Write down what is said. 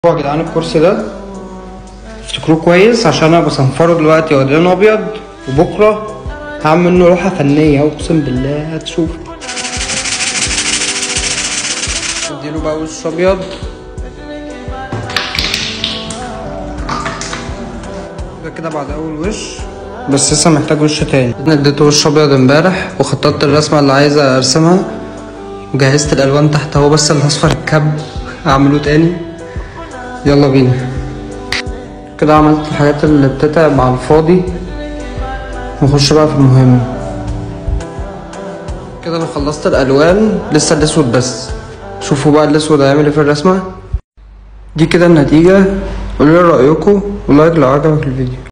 هو يا جدعان الكرسي ده افتكروه كويس عشان انا بصنفره دلوقتي هو لونه ابيض وبكره هعمل منه لوحه فنيه اقسم بالله هتشوف اديله بقى وش ابيض ده كده بعد اول وش بس لسه محتاج وش تاني انا اديته وش ابيض امبارح وخططت الرسمه اللي عايزه ارسمها وجهزت الالوان تحت اهو بس الاصفر الكب اعمله تاني يلا بينا كده عملت الحاجات اللي بتتعب على الفاضي نخش بقى في المهم كده انا خلصت الالوان لسه الاسود بس شوفوا بقى الاسود هيعمل ايه في الرسمه دي كده النتيجه قولوا لي رايكم ولايك لو عجبك الفيديو